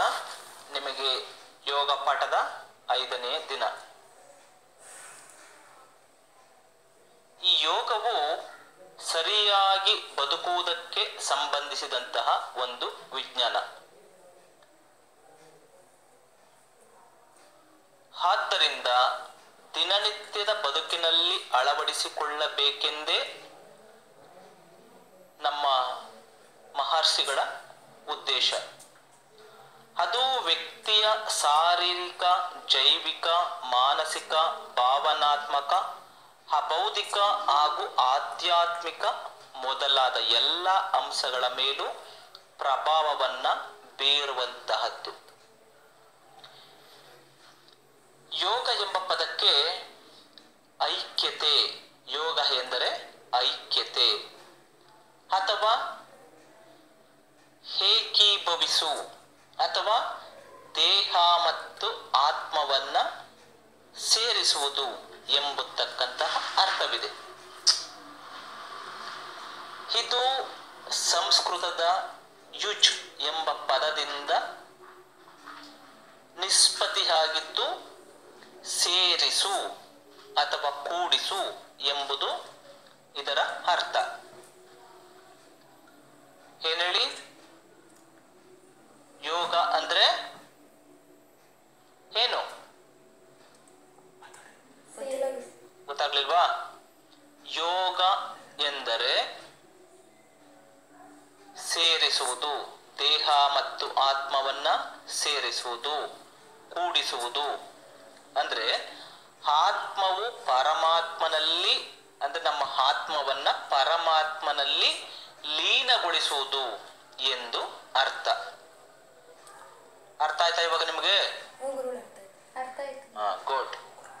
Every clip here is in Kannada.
ನಿಮಗೆ ಯೋಗ ಪಾಠದ ಐದನೇ ದಿನ ಈ ಯೋಗವು ಸರಿಯಾಗಿ ಬದುಕುವುದಕ್ಕೆ ಸಂಬಂಧಿಸಿದಂತಹ ಒಂದು ವಿಜ್ಞಾನ ಆದ್ದರಿಂದ ದಿನನಿತ್ಯದ ಬದುಕಿನಲ್ಲಿ ಅಳವಡಿಸಿಕೊಳ್ಳಬೇಕೆಂದೇ ನಮ್ಮ ಮಹರ್ಷಿಗಳ ಉದ್ದೇಶ ಅದು ವ್ಯಕ್ತಿಯ ಶಾರೀರಿಕ ಜೈವಿಕ ಮಾನಸಿಕ ಭಾವನಾತ್ಮಕ ಅಬೌದಿಕ ಹಾಗೂ ಆಧ್ಯಾತ್ಮಿಕ ಮೊದಲಾದ ಎಲ್ಲ ಅಂಶಗಳ ಮೇಲೂ ಪ್ರಭಾವವನ್ನ ಬೀರುವಂತಹದ್ದು ಯೋಗ ಎಂಬ ಪದಕ್ಕೆ ಐಕ್ಯತೆ ಯೋಗ ಎಂದರೆ ಐಕ್ಯತೆ ಅಥವಾ ಏಕೀಭವಿಸು ಅಥವಾ ದೇಹ ಮತ್ತು ಆತ್ಮವನ್ನ ಸೇರಿಸುವುದು ಎಂಬತಕ್ಕಂತಹ ಅರ್ಥವಿದೆ ಇದು ಸಂಸ್ಕೃತದ ಯುಜ್ ಎಂಬ ಪದದಿಂದ ನಿಷ್ಪತ್ತಿಯಾಗಿದ್ದು ಸೇರಿಸು ಅಥವಾ ಕೂಡಿಸು ಎಂಬುದು ಇದರ ಅರ್ಥ ಏನ್ ಹೇಳಿ ಯೋಗ ಅಂದ್ರೆ ಏನು ಗೊತ್ತಾಗ್ಲಿಲ್ವಾ ಯೋಗ ಎಂದರೆ ಸೇರಿಸುವುದು ದೇಹ ಮತ್ತು ಆತ್ಮವನ್ನ ಸೇರಿಸುವುದು ಕೂಡಿಸುವುದು ಅಂದ್ರೆ ಆತ್ಮವು ಪರಮಾತ್ಮನಲ್ಲಿ ಅಂದ್ರೆ ನಮ್ಮ ಆತ್ಮವನ್ನ ಪರಮಾತ್ಮನಲ್ಲಿ ಲೀನಗೊಳಿಸುವುದು ಎಂದು ಅರ್ಥ ಅರ್ಥ ಆಯ್ತಾ ಇವಾಗ ನಿಮಗೆ ಹ್ಞೂ ಗುರುಗಳೇ ಅರ್ಥ ಆಯ್ತು ಹಾ ಗುಡ್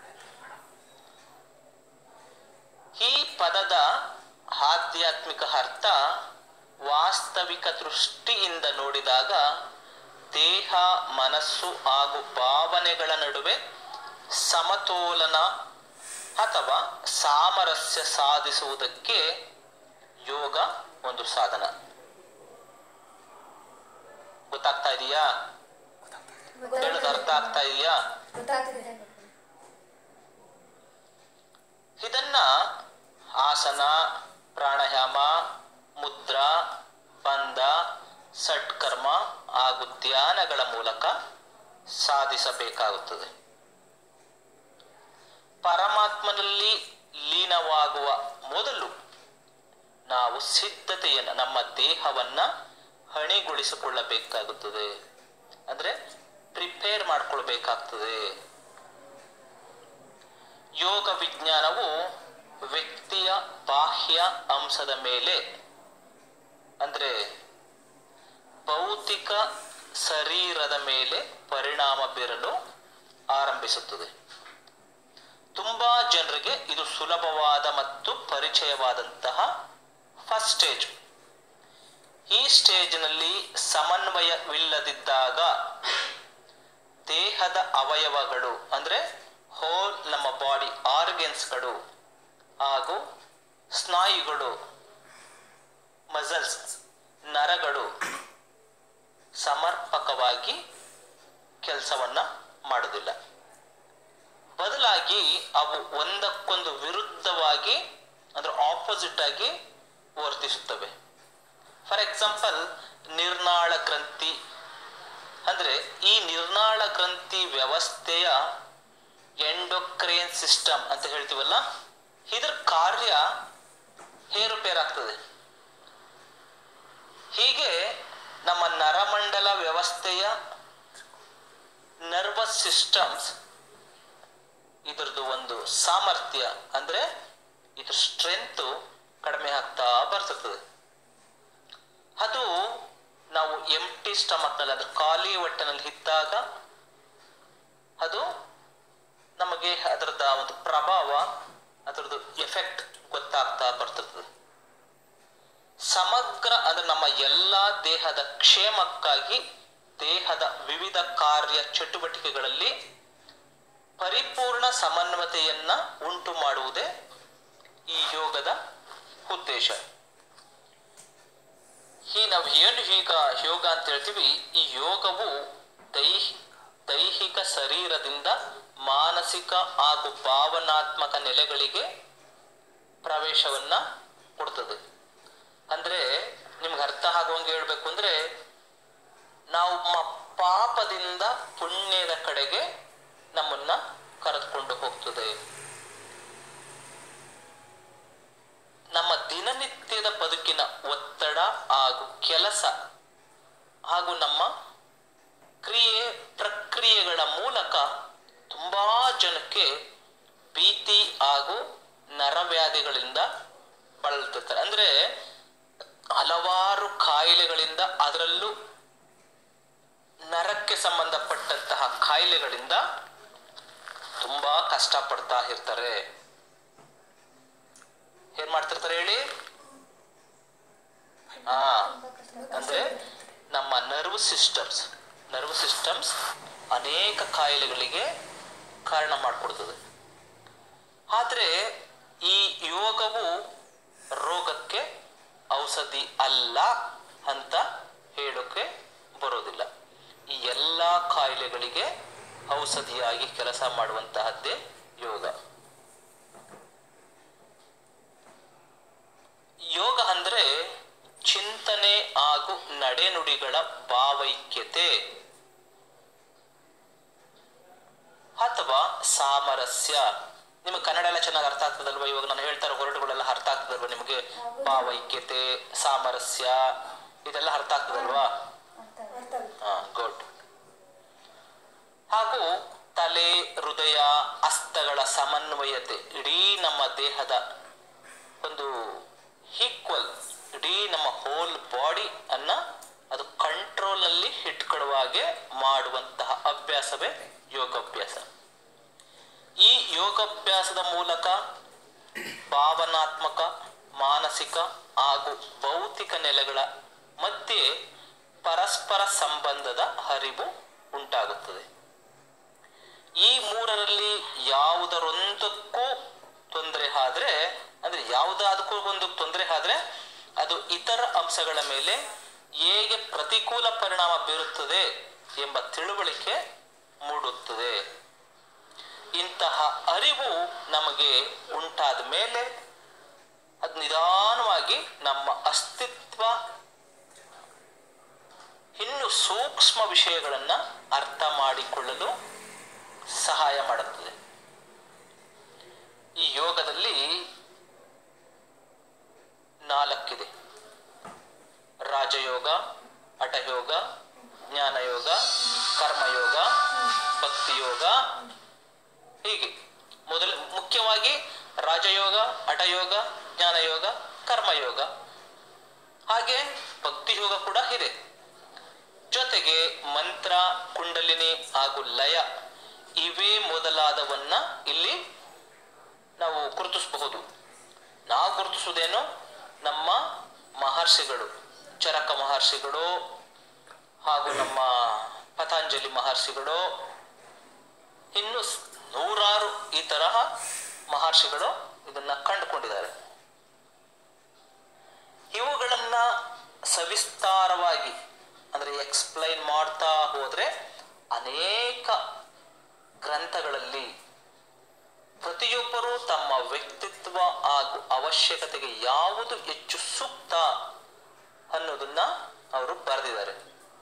ಈ ಪದದ ಆಧ್ಯಾತ್ಮಿಕ ಅರ್ಥ ವಾಸ್ತವಿಕ ದೃಷ್ಟಿಯಿಂದ ನೋಡಿದಾಗ ದೇಹ ಮನಸ್ಸು ಹಾಗೂ ಭಾವನೆಗಳ ನಡುವೆ ಸಮತೋಲನ ಅಥವಾ ಸಾಮರಸ್ಯ ಸಾಧಿಸುವುದಕ್ಕೆ ಯೋಗ ಒಂದು ಸಾಧನ ಗೊತ್ತಾಗ್ತಾ ಇದೆಯಾ ಹೇಳೋದು ಅರ್ಥ ಆಗ್ತಾ ಇದೆಯಾ ಗೊತ್ತಾಗ್ತಿದೆ ಇದನ್ನ ಆಸನ ಪ್ರಾಣಾಯಾಮ ಮುದ್ರಾ ಬಂಧ ಸಟ್ಕರ್ಮ ಹಾಗೂ ಧ್ಯಾನಗಳ ಮೂಲಕ ಸಾಧಿಸಬೇಕಾಗುತ್ತದೆ ಪರಮಾತ್ಮನಲ್ಲಿ ಲೀನವಾಗುವ ಮೊದಲು ನಾವು ಸಿದ್ಧತೆಯನ್ನು ನಮ್ಮ ದೇಹವನ್ನ ಹಣಿಗೊಳಿಸಿಕೊಳ್ಳಬೇಕಾಗುತ್ತದೆ ಅಂದ್ರೆ ಪ್ರಿಪೇರ್ ಮಾಡ್ಕೊಳ್ಬೇಕಾಗ್ತದೆ ಯೋಗ ವಿಜ್ಞಾನವು ವ್ಯಕ್ತಿಯ ಬಾಹ್ಯ ಅಂಶದ ಮೇಲೆ ಅಂದ್ರೆ ಭೌತಿಕ ಶರೀರದ ಮೇಲೆ ಪರಿಣಾಮ ಬೀರಲು ಆರಂಭಿಸುತ್ತದೆ ತುಂಬಾ ಜನರಿಗೆ ಇದು ಸುಲಭವಾದ ಮತ್ತು ಪರಿಚಯವಾದಂತಹ ಫಸ್ಟ್ ಸ್ಟೇಜ್ ಈ ಸ್ಟೇಜ್ನಲ್ಲಿ ಸಮನ್ವಯವಿಲ್ಲದಿದ್ದಾಗ ದೇಹದ ಅವಯವಗಳು ಅಂದ್ರೆ ಹೋಲ್ ನಮ್ಮ ಬಾಡಿ ಆರ್ಗನ್ಸ್ಗಳು ಹಾಗೂ ಸ್ನಾಯುಗಳು ಮಸಲ್ಸ್ ನರಗಳು ಸಮರ್ಪಕವಾಗಿ ಕೆಲಸವನ್ನ ಮಾಡುವುದಿಲ್ಲ ಬದಲಾಗಿ ಅವು ಒಂದಕ್ಕೊಂದು ವಿರುದ್ಧವಾಗಿ ಅಂದ್ರೆ ಆಪೋಸಿಟ್ ಆಗಿ ವರ್ತಿಸುತ್ತವೆ ಫಾರ್ ಎಕ್ಸಾಂಪಲ್ ನಿರ್ನಾಳ ಗ್ರಂಥಿ ಅಂದ್ರೆ ಈ ನಿರ್ನಾಳ ಗ್ರಂಥಿ ವ್ಯವಸ್ಥೆಯ ಎಂಡೋಕ್ರೇನ್ ಸಿಸ್ಟಮ್ ಅಂತ ಹೇಳ್ತೀವಲ್ಲ ಇದರ ಕಾರ್ಯ ಏರುಪೇರಾಗ್ತದೆ ಹೀಗೆ ನಮ್ಮ ನರಮಂಡಲ ವ್ಯವಸ್ಥೆಯ ನರ್ವಸ್ ಸಿಸ್ಟಮ್ಸ್ ಇದರದ್ದು ಒಂದು ಸಾಮರ್ಥ್ಯ ಅಂದ್ರೆ ಇದ್ರ ಸ್ಟ್ರೆಂತ್ ಕಡಿಮೆ ಆಗ್ತಾ ಬರ್ತದೆ ಅದು ನಾವು ಎಂಟಿ ಸ್ಟಮಕ್ನಲ್ಲಿ ಅಂದ್ರೆ ಖಾಲಿ ಹೊಟ್ಟೆನಲ್ಲಿ ಇದ್ದಾಗ ಅದು ನಮಗೆ ಅದರದ ಒಂದು ಪ್ರಭಾವ ಅದರದ್ದು ಎಫೆಕ್ಟ್ ಗೊತ್ತಾಗ್ತಾ ಬರ್ತದೆ ಸಮಗ್ರ ಅಂದ್ರೆ ನಮ್ಮ ಎಲ್ಲ ದೇಹದ ಕ್ಷೇಮಕ್ಕಾಗಿ ದೇಹದ ವಿವಿಧ ಕಾರ್ಯ ಚಟುವಟಿಕೆಗಳಲ್ಲಿ ಪರಿಪೂರ್ಣ ಸಮನ್ವತೆಯನ್ನ ಉಂಟು ಮಾಡುವುದೇ ಈ ಯೋಗದ ಉದ್ದೇಶ ಈ ನಾವು ಏನು ಈಗ ಯೋಗ ಅಂತ ಹೇಳ್ತೀವಿ ಈ ಯೋಗವು ದೈಹಿ ದೈಹಿಕ ಶರೀರದಿಂದ ಮಾನಸಿಕ ಹಾಗೂ ಭಾವನಾತ್ಮಕ ನೆಲೆಗಳಿಗೆ ಪ್ರವೇಶವನ್ನ ಕೊಡ್ತದೆ ಅಂದ್ರೆ ನಿಮ್ಗೆ ಅರ್ಥ ಆಗುವಂಗೆ ಹೇಳ್ಬೇಕು ಅಂದ್ರೆ ನಾವು ಮ- ಪಾಪದಿಂದ ಪುಣ್ಯದ ಕಡೆಗೆ ನಮ್ಮನ್ನ ಕರೆದುಕೊಂಡು ಹೋಗ್ತದೆ ನಮ್ಮ ದಿನನಿತ್ಯದ ಬದುಕಿನ ಒತ್ತಡ ಹಾಗೂ ಕೆಲಸ ಹಾಗೂ ನಮ್ಮ ಕ್ರಿಯೆ ಪ್ರಕ್ರಿಯೆಗಳ ಮೂಲಕ ತುಂಬಾ ಜನಕ್ಕೆ ಭೀತಿ ಹಾಗೂ ನರವ್ಯಾಧಿಗಳಿಂದ ಬಳಲ್ತಿರ್ತಾರೆ ಅಂದ್ರೆ ಹಲವಾರು ಕಾಯಿಲೆಗಳಿಂದ ಅದರಲ್ಲೂ ನರಕ್ಕೆ ಸಂಬಂಧಪಟ್ಟಂತಹ ಕಾಯಿಲೆಗಳಿಂದ ತುಂಬಾ ಕಷ್ಟಪಡ್ತಾ ಇರ್ತಾರೆ ಏನ್ ಮಾಡ್ತಿರ್ತಾರೆ ಹೇಳಿ ಹಾ ಅಂದ್ರೆ ನಮ್ಮ ನರ್ವ್ ಸಿಸ್ಟಮ್ಸ್ ನರ್ವ್ ಸಿಸ್ಟಮ್ಸ್ ಅನೇಕ ಕಾಯಿಲೆಗಳಿಗೆ ಕಾರಣ ಮಾಡಿಕೊಡ್ತದೆ ಆದ್ರೆ ಈ ಯೋಗವು ರೋಗಕ್ಕೆ ಔಷಧಿ ಅಲ್ಲ ಅಂತ ಹೇಳೋಕೆ ಬರೋದಿಲ್ಲ ಈ ಎಲ್ಲ ಕಾಯಿಲೆಗಳಿಗೆ ಔಷಧಿಯಾಗಿ ಕೆಲಸ ಮಾಡುವಂತಹದ್ದೇ ಯೋಗ ಯೋಗ ಅಂದ್ರೆ ಚಿಂತನೆ ಹಾಗೂ ನಡೆನುಡಿಗಳ ಭಾವೈಕ್ಯತೆ ಅಥವಾ ಸಾಮರಸ್ಯ ನಿಮಗೆ ಕನ್ನಡ ಎಲ್ಲ ಚೆನ್ನಾಗಿ ಅರ್ಥ ಆಗ್ತದಲ್ವಾ ಇವಾಗ ನಾನು ಹೇಳ್ತಾ ಇರೋ ಹೊರಟುಗಳೆಲ್ಲ ಅರ್ಥ ಆಗ್ತದಲ್ವಾ ನಿಮಗೆ ಭಾವೈಕ್ಯತೆ ಸಾಮರಸ್ಯ ಇದೆಲ್ಲ ಅರ್ಥ ಆಗ್ತದಲ್ವಾ ಅರ್ಥ ಆಗುತ್ತೆ. ಹಾ ಗುಡ್ ಹಾಗೂ ತಲೆ ಹೃದಯ ಹಸ್ತಗಳ ಸಮನ್ವಯತೆ ಇಡೀ ನಮ್ಮ ದೇಹದ ಒಂದು ಈಕ್ವಲ್ ಇಡೀ ನಮ್ಮ ಹೋಲ್ ಬಾಡಿ ಅನ್ನ ಅದು ಕಂಟ್ರೋಲ್ ಅಲ್ಲಿ ಇಟ್ಕೊಳ್ಳುವ ಹಾಗೆ ಮಾಡುವಂತಹ ಅಭ್ಯಾಸವೇ ಯೋಗಾಭ್ಯಾಸ ಈ ಯೋಗಾಭ್ಯಾಸದ ಮೂಲಕ ಭಾವನಾತ್ಮಕ ಮಾನಸಿಕ ಹಾಗೂ ಭೌತಿಕ ನೆಲೆಗಳ ಮಧ್ಯೆ ಪರಸ್ಪರ ಸಂಬಂಧದ ಹರಿವು ಉಂಟಾಗುತ್ತದೆ ಈ ಮೂರರಲ್ಲಿ ಯಾವುದರೊಂದಕ್ಕೂ ತೊಂದರೆ ಆದ್ರೆ ಅಂದ್ರೆ ಯಾವುದಾದಕ್ಕೂ ಒಂದು ತೊಂದರೆ ಆದ್ರೆ ಅದು ಇತರ ಅಂಶಗಳ ಮೇಲೆ ಹೇಗೆ ಪ್ರತಿಕೂಲ ಪರಿಣಾಮ ಬೀರುತ್ತದೆ ಎಂಬ ತಿಳುವಳಿಕೆ ಮೂಡುತ್ತದೆ ಇಂತಹ ಅರಿವು ನಮಗೆ ಉಂಟಾದ ಮೇಲೆ ಅದು ನಿಧಾನವಾಗಿ ನಮ್ಮ ಅಸ್ತಿತ್ವ ಇನ್ನು ಸೂಕ್ಷ್ಮ ವಿಷಯಗಳನ್ನ ಅರ್ಥ ಮಾಡಿಕೊಳ್ಳಲು ಸಹಾಯ ಮಾಡುತ್ತದೆ ಈ ಯೋಗದಲ್ಲಿ ನಾಲ್ಕಿದೆ ರಾಜಯೋಗ ಹಠಯೋಗ ಜ್ಞಾನಯೋಗ ಕರ್ಮಯೋಗ ಭಕ್ತಿಯೋಗ ಹೀಗೆ ಮೊದಲ ಮುಖ್ಯವಾಗಿ ರಾಜಯೋಗ ಹಠಯೋಗ ಜ್ಞಾನಯೋಗ ಕರ್ಮಯೋಗ ಹಾಗೆ ಭಕ್ತಿಯೋಗ ಕೂಡ ಇದೆ ಜೊತೆಗೆ ಮಂತ್ರ ಕುಂಡಲಿನಿ ಹಾಗೂ ಲಯ ಇವೇ ಮೊದಲಾದವನ್ನ ಇಲ್ಲಿ ನಾವು ಗುರುತಿಸಬಹುದು ನಾವು ಗುರುತಿಸುವುದೇನು ನಮ್ಮ ಮಹರ್ಷಿಗಳು ಚರಕ ಮಹರ್ಷಿಗಳು ಹಾಗೂ ನಮ್ಮ ಪತಂಜಲಿ ಮಹರ್ಷಿಗಳು ಇನ್ನು ಸ್- ನೂರಾರು ಈ ತರಹ ಮಹರ್ಷಿಗಳು ಇದನ್ನ ಕಂಡುಕೊಂಡಿದ್ದಾರೆ ಇವುಗಳನ್ನ ಸವಿಸ್ತಾರವಾಗಿ ಅಂದ್ರೆ ಎಕ್ಸ್ಪ್ಲೈನ್ ಮಾಡ್ತಾ ಹೋದ್ರೆ ಅನೇಕ ಗ್ರಂಥಗಳಲ್ಲಿ ಪ್ರತಿಯೊಬ್ಬರೂ ತಮ್ಮ ವ್ಯಕ್ತಿತ್ವ ಹಾಗೂ ಅವಶ್ಯಕತೆಗೆ ಯಾವುದು ಹೆಚ್ಚು ಸೂಕ್ತ ಅನ್ನೋದನ್ನ ಅವರು ಬರೆದಿದ್ದಾರೆ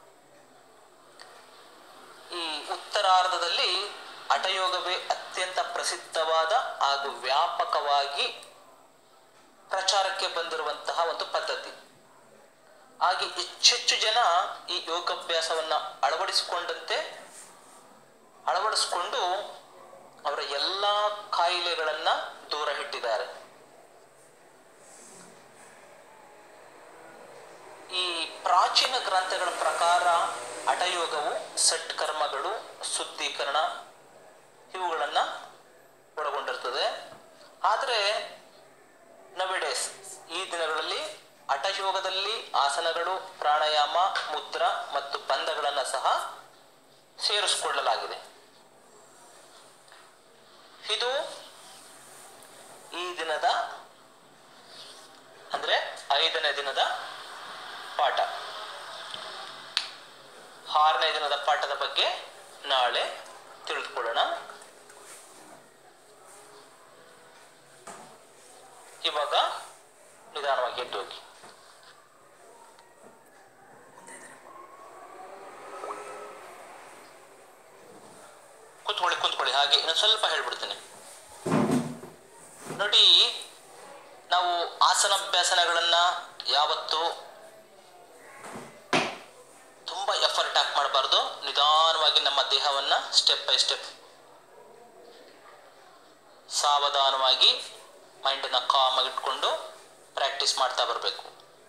ಈ ಉತ್ತರಾರ್ಧದಲ್ಲಿ ಹಠಯೋಗವೇ ಅತ್ಯಂತ ಪ್ರಸಿದ್ಧವಾದ ಹಾಗೂ ವ್ಯಾಪಕವಾಗಿ ಪ್ರಚಾರಕ್ಕೆ ಬಂದಿರುವಂತಹ ಒಂದು ಪದ್ಧತಿ ಹಾಗೆ ಹೆಚ್ಚೆಚ್ಚು ಜನ ಈ ಯೋಗಾಭ್ಯಾಸವನ್ನ ಅಳವಡಿಸಿಕೊಂಡಂತೆ ಅಳವಡಿಸಿಕೊಂಡು ಅವರ ಎಲ್ಲ ಕಾಯಿಲೆಗಳನ್ನ ದೂರ ಇಟ್ಟಿದ್ದಾರೆ ಈ ಪ್ರಾಚೀನ ಗ್ರಂಥಗಳ ಪ್ರಕಾರ ಹಠಯೋಗವು ಸಟ್ ಕರ್ಮಗಳು ಶುದ್ಧೀಕರಣ ಇವುಗಳನ್ನ ಒಳಗೊಂಡಿರ್ತದೆ ಆದರೆ ನವೆಡೇಸ್ ಈ ದಿನಗಳಲ್ಲಿ ಹಠಯೋಗದಲ್ಲಿ ಆಸನಗಳು ಪ್ರಾಣಾಯಾಮ ಮುದ್ರ ಮತ್ತು ಬಂಧಗಳನ್ನು ಸಹ ಸೇರಿಸಿಕೊಳ್ಳಲಾಗಿದೆ ಇದು ಈ ದಿನದ ಅಂದ್ರೆ ಐದನೇ ದಿನದ ಪಾಠ ಆರನೇ ದಿನ ದಿನದ ಪಾಠದ ಬಗ್ಗೆ ನಾಳೆ ತಿಳಿದುಕೊಳ್ಳೋಣ ಇವಾಗ ನಿಧಾನವಾಗಿ ಎದ್ದು ಹೋಗಿ ಕುತ್ಕೊಳ್ಳಿ ಕುತ್ಕೊಳ್ಳಿ ಹಾಗೆ ಇನ್ನೊಂದು ಸ್ವಲ್ಪ ಹೇಳ್ಬಿಡ್ತೀನಿ ನೋಡಿ ನಾವು ಆಸನಾಭ್ಯಾಸನಗಳನ್ನ ಯಾವತ್ತು ತುಂಬಾ ಎಫರ್ಟ್ ಹಾಕಿ ಮಾಡಬಾರ್ದು ನಿಧಾನವಾಗಿ ನಮ್ಮ ದೇಹವನ್ನ ಸ್ಟೆಪ್ ಬೈ ಸ್ಟೆಪ್ ಸಾವಧಾನವಾಗಿ ಮೈಂಡನ್ನ ಕಾಮ್ ಆಗಿ ಇಟ್ಕೊಂಡು ಪ್ರಾಕ್ಟೀಸ್ ಮಾಡ್ತಾ ಬರಬೇಕು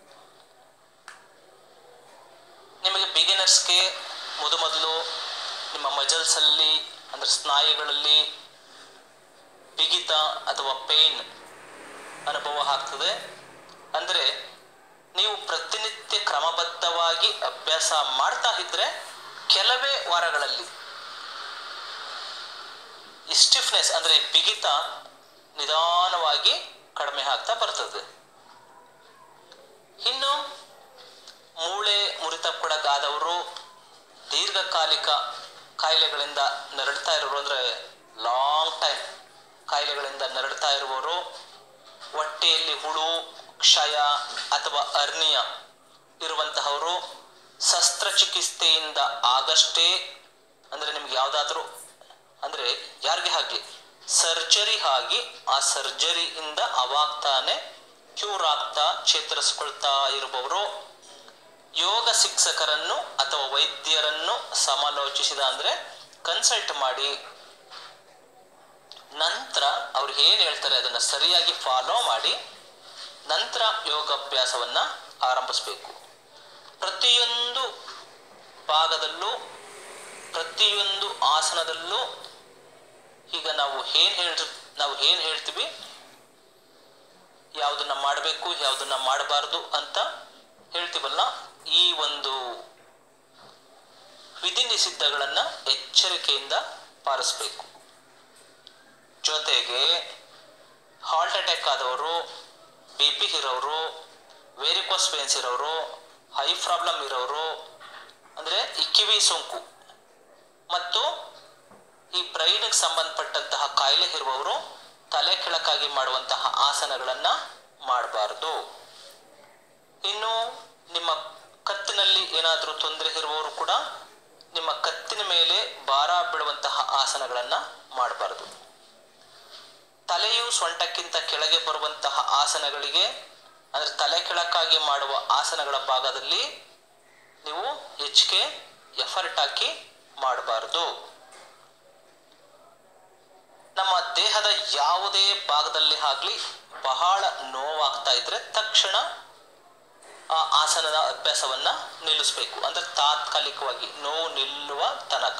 ನಿಮಗೆ ಬಿಗಿನರ್ಸ್ಗೆ ಮೊದ ಮೊದಲು ನಿಮ್ಮ ಮಜಲ್ಸ್ ಅಲ್ಲಿ ಅಂದ್ರೆ ಸ್ನಾಯುಗಳಲ್ಲಿ ಬಿಗಿತ ಅಥವಾ ಪೇನ್ ಅನುಭವ ಆಗ್ತದೆ ಅಂದರೆ ನೀವು ಪ್ರತಿನಿತ್ಯ ಕ್ರಮಬದ್ಧವಾಗಿ ಅಭ್ಯಾಸ ಮಾಡ್ತಾ ಇದ್ರೆ ಕೆಲವೇ ವಾರಗಳಲ್ಲಿ ಈ ಸ್ಟಿಫ್ನೆಸ್ ಅಂದ್ರೆ ಈ ಬಿಗಿತ ನಿಧಾನವಾಗಿ ಕಡಿಮೆ ಆಗ್ತಾ ಬರ್ತದೆ ಇನ್ನು ಮೂಳೆ ಮುರಿತಕ್ಕೊಳಗಾದವರು ದೀರ್ಘಕಾಲಿಕ ಕಾಯಿಲೆಗಳಿಂದ ನರಳ್ತಾ ಇರೋರು ಅಂದ್ರೆ ಲಾಂಗ್ ಟೈಮ್ ಕಾಯಿಲೆಗಳಿಂದ ನರಳ್ತಾ ಇರುವವರು ಹೊಟ್ಟೆಯಲ್ಲಿ ಹುಳು ಕ್ಷಯ ಅಥವಾ ಅರ್ನಿಯ ಇರುವಂತಹವರು ಶಸ್ತ್ರಚಿಕಿತ್ಸೆಯಿಂದ ಆಗಷ್ಟೇ ಅಂದ್ರೆ ನಿಮ್ಗೆ ಯಾವುದಾದ್ರೂ ಅಂದ್ರೆ ಯಾರಿಗೆ ಆಗಲಿ ಸರ್ಜರಿ ಆಗಿ ಆ ಸರ್ಜರಿಯಿಂದ ಅವಾಗ್ತಾನೆ ಕ್ಯೂರ್ ಆಗ್ತಾ ಚೇತರಿಸ್ಕೊಳ್ತಾ ಇರುವವರು ಯೋಗ ಶಿಕ್ಷಕರನ್ನು ಅಥವಾ ವೈದ್ಯರನ್ನು ಸಮಾಲೋಚಿಸಿದ ಅಂದ್ರೆ ಕನ್ಸಲ್ಟ್ ಮಾಡಿ ನಂತರ ಅವ್ರು ಏನು ಹೇಳ್ತಾರೆ ಅದನ್ನು ಸರಿಯಾಗಿ ಫಾಲೋ ಮಾಡಿ ನಂತರ ಯೋಗಾಭ್ಯಾಸವನ್ನ ಆರಂಭಿಸಬೇಕು ಪ್ರತಿಯೊಂದು ಭಾಗದಲ್ಲೂ ಪ್ರತಿಯೊಂದು ಆಸನದಲ್ಲೂ ಈಗ ನಾವು ಏನ್ ಹೇಳ್ ನಾವು ಏನ್ ಹೇಳ್ತೀವಿ ಯಾವುದನ್ನ ಮಾಡಬೇಕು ಯಾವುದನ್ನ ಮಾಡಬಾರ್ದು ಅಂತ ಹೇಳ್ತೀವಲ್ಲ ಈ ಒಂದು ವಿಧಿ ನಿಷಿದ್ಧಗಳನ್ನ ಎಚ್ಚರಿಕೆಯಿಂದ ಪಾಲಿಸಬೇಕು ಜೊತೆಗೆ ಹಾರ್ಟ್ ಅಟ್ಯಾಕ್ ಆದವರು ಬಿ ಪಿ ಇರೋರು ವೇರಿಕೋಸ್ ವೇನ್ಸ್ ಇರೋರು ಹೈ ಪ್ರಾಬ್ಲಮ್ ಇರೋರು ಅಂದರೆ ಈ ಕಿವಿ ಸೋಂಕು ಮತ್ತು ಈ ಬ್ರೈನ್ಗೆ ಸಂಬಂಧಪಟ್ಟಂತಹ ಕಾಯಿಲೆ ಇರುವವರು ತಲೆ ಕೆಳಕಾಗಿ ಮಾಡುವಂತಹ ಆಸನಗಳನ್ನ ಮಾಡಬಾರ್ದು ಇನ್ನು ನಿಮ್ಮ ಕತ್ತಿನಲ್ಲಿ ಏನಾದರೂ ತೊಂದರೆ ಇರುವವರು ಕೂಡ ನಿಮ್ಮ ಕತ್ತಿನ ಮೇಲೆ ಭಾರ ಬೀಳುವಂತಹ ಆಸನಗಳನ್ನ ಮಾಡಬಾರ್ದು ತಲೆಯು ಸೊಂಟಕ್ಕಿಂತ ಕೆಳಗೆ ಬರುವಂತಹ ಆಸನಗಳಿಗೆ ಅಂದ್ರೆ ತಲೆ ಕೆಳಕಾಗಿ ಮಾಡುವ ಆಸನಗಳ ಭಾಗದಲ್ಲಿ ನೀವು ಹೆಚ್ಚಿಗೆ ಎಫರ್ಟ್ ಹಾಕಿ ಮಾಡಬಾರ್ದು ನಮ್ಮ ದೇಹದ ಯಾವುದೇ ಭಾಗದಲ್ಲಿ ಆಗಲಿ ಬಹಳ ನೋವಾಗ್ತಾ ಇದ್ರೆ ತಕ್ಷಣ ಆ ಆಸನದ ಅಭ್ಯಾಸವನ್ನ ನಿಲ್ಲಿಸಬೇಕು ಅಂದ್ರೆ ತಾತ್ಕಾಲಿಕವಾಗಿ ನೋವು ನಿಲ್ಲುವ ತನಕ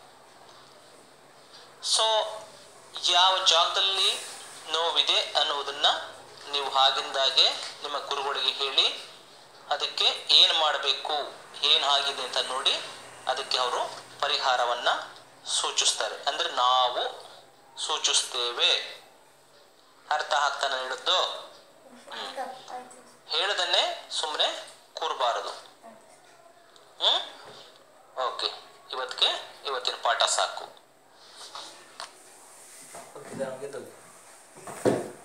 ಸೊ ಯಾವ ಜಾಗದಲ್ಲಿ ನೋವಿದೆ ಅನ್ನುವುದನ್ನ ನೀವು ಆಗಿಂದಾಗೆ ನಿಮ್ಮ ಗುರುಗಳಿಗೆ ಹೇಳಿ ಅದಕ್ಕೆ ಏನು ಮಾಡಬೇಕು ಏನು ಆಗಿದೆ ಅಂತ ನೋಡಿ ಅದಕ್ಕೆ ಅವರು ಪರಿಹಾರವನ್ನ ಸೂಚಿಸ್ತಾರೆ ಅಂದ್ರೆ ನಾವು ಸೂಚಿಸ್ತೇವೆ ಅರ್ಥ ಆಗ್ತಾನೆ ಹೇಳಿದ್ದು ಆಯ್ತು ಆಯ್ತು ಹೇಳದನ್ನೇ ಸುಮ್ಮನೆ ಕೂರಬಾರದು ಹ್ಮ್ ಓಕೆ ಇವತ್ತಿಗೆ ಇವತ್ತಿನ ಪಾಠ ಸಾಕು ನಿಧಾನವಾಗಿ ಎದ್ದೋಗಿ